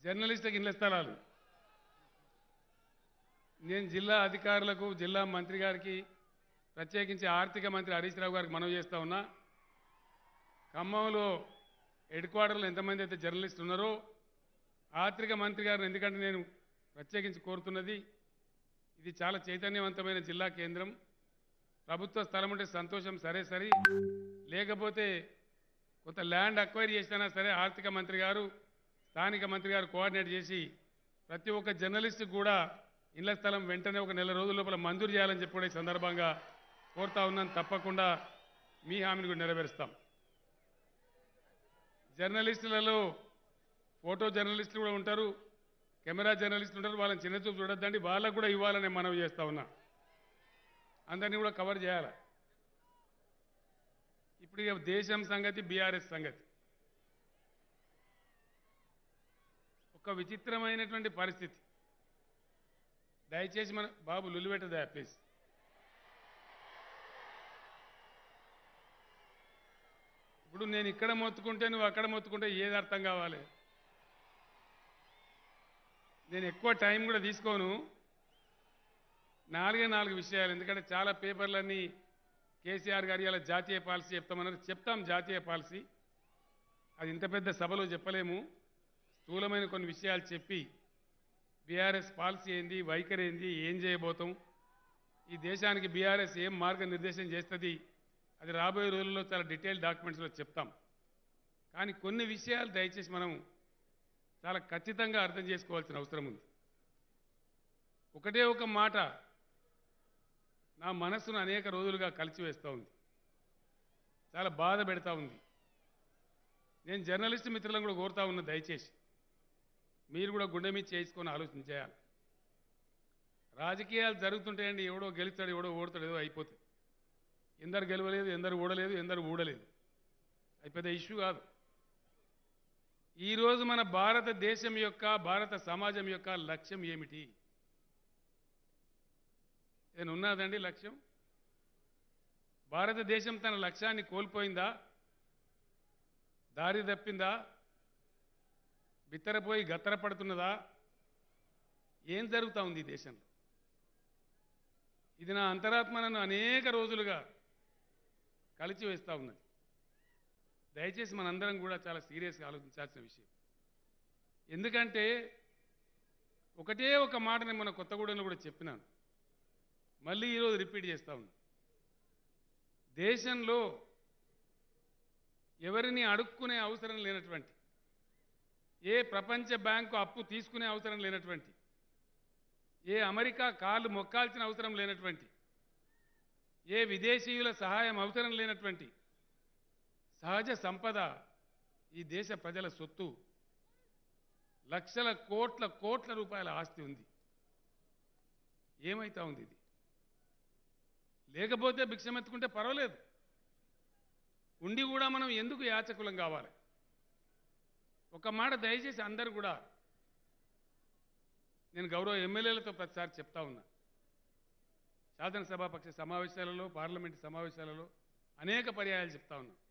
జర్నలిస్టులకు ఇళ్ల స్థలాలు నేను జిల్లా అధికారులకు జిల్లా మంత్రి గారికి ప్రత్యేకించి ఆర్థిక మంత్రి హరీష్ రావు గారికి మనవి చేస్తా ఉన్నా ఖమ్మంలో హెడ్ క్వార్టర్లో ఎంతమంది అయితే జర్నలిస్టులు ఉన్నారో ఆర్థిక మంత్రి గారిని ఎందుకంటే నేను ప్రత్యేకించి కోరుతున్నది ఇది చాలా చైతన్యవంతమైన జిల్లా కేంద్రం ప్రభుత్వ స్థలం ఉంటే సంతోషం సరే సరి లేకపోతే కొంత ల్యాండ్ అక్వైర్ చేసినా సరే ఆర్థిక మంత్రి గారు స్థానిక మంత్రి గారు కోఆర్డినేట్ చేసి ప్రతి ఒక్క జర్నలిస్ట్కి కూడా ఇళ్ల స్థలం వెంటనే ఒక నెల రోజుల లోపల మంజూరు చేయాలని చెప్పి కూడా ఈ సందర్భంగా కోరుతా ఉన్నాను తప్పకుండా మీ హామీని కూడా నెరవేరుస్తాం జర్నలిస్టులలో ఫోటో జర్నలిస్టులు కూడా ఉంటారు కెమెరా జర్నలిస్టులు ఉంటారు వాళ్ళని చిన్న చూపు చూడొద్దండి వాళ్ళకు కూడా ఇవ్వాలని మనవి చేస్తా ఉన్నా అందరినీ కూడా కవర్ చేయాలి ఇప్పుడు ఇక దేశం సంగతి బీఆర్ఎస్ సంగతి ఒక విచిత్రమైనటువంటి పరిస్థితి దయచేసి మన బాబు లులిపెట్టదా ప్లీజ్ ఇప్పుడు నేను ఇక్కడ మొత్తుకుంటే నువ్వు అక్కడ మొత్తుకుంటే ఏది అర్థం కావాలి నేను ఎక్కువ టైం కూడా తీసుకోను నాలుగే నాలుగు విషయాలు ఎందుకంటే చాలా పేపర్లన్నీ కేసీఆర్ గారి ఇలా జాతీయ పాలసీ చెప్తామన్నారు చెప్తాం జాతీయ పాలసీ అది ఇంత పెద్ద సభలో చెప్పలేము స్థూలమైన కొన్ని విషయాలు చెప్పి బీఆర్ఎస్ పాలసీ ఏంది వైఖరి ఏంది ఏం చేయబోతాం ఈ దేశానికి బీఆర్ఎస్ ఏం మార్గనిర్దేశం చేస్తుంది అది రాబోయే రోజుల్లో చాలా డీటెయిల్ డాక్యుమెంట్స్లో చెప్తాం కానీ కొన్ని విషయాలు దయచేసి మనం చాలా ఖచ్చితంగా అర్థం చేసుకోవాల్సిన అవసరం ఉంది ఒకటే ఒక మాట నా మనస్సును అనేక రోజులుగా కలిసివేస్తూ ఉంది చాలా బాధ పెడతా ఉంది నేను జర్నలిస్ట్ మిత్రులను కూడా కోరుతా ఉన్నా దయచేసి మీరు కూడా గుండె మీద చేసుకొని ఆలోచన చేయాలి రాజకీయాలు జరుగుతుంటాయండి ఎవడో గెలుస్తాడు ఎవడో ఓడతాడు ఏదో అయిపోతుంది ఎందరు గెలవలేదు ఎందరు ఓడలేదు ఎందరు ఊడలేదు అది పెద్ద ఇష్యూ కాదు ఈరోజు మన భారతదేశం యొక్క భారత సమాజం యొక్క లక్ష్యం ఏమిటి ఏదైనా ఉన్నదండి లక్ష్యం భారతదేశం తన లక్ష్యాన్ని కోల్పోయిందా దారి తప్పిందా బిత్తరపోయి గత్తరపడుతున్నదా ఏం జరుగుతూ ఉంది ఈ దేశంలో ఇది నా అంతరాత్మ నన్ను అనేక రోజులుగా కలిచి వేస్తూ ఉన్నది దయచేసి మనందరం కూడా చాలా సీరియస్గా ఆలోచించాల్సిన విషయం ఎందుకంటే ఒకటే ఒక మాట నేను మన కొత్తగూడెంలో కూడా చెప్పినాను మళ్ళీ ఈరోజు రిపీట్ చేస్తా ఉన్నా దేశంలో ఎవరిని అడుక్కునే అవసరం లేనటువంటి ఏ ప్రపంచ బ్యాంకు అప్పు తీసుకునే అవసరం లేనటువంటి ఏ అమెరికా కాళ్ళు మొక్కాల్సిన అవసరం లేనటువంటి ఏ విదేశీయుల సహాయం అవసరం లేనటువంటి సహజ సంపద ఈ దేశ ప్రజల సొత్తు లక్షల కోట్ల కోట్ల రూపాయల ఆస్తి ఉంది ఏమైతా ఉంది ఇది లేకపోతే భిక్షమెత్తుకుంటే పర్వాలేదు ఉండి కూడా మనం ఎందుకు యాచకులం కావాలి ఒక మాట దయచేసి అందరు కూడా నేను గౌరవ ఎమ్మెల్యేలతో ప్రతిసారి చెప్తా ఉన్నా శాసనసభాపక్ష సమావేశాలలో పార్లమెంటు సమావేశాలలో అనేక పర్యాయాలు చెప్తా ఉన్నా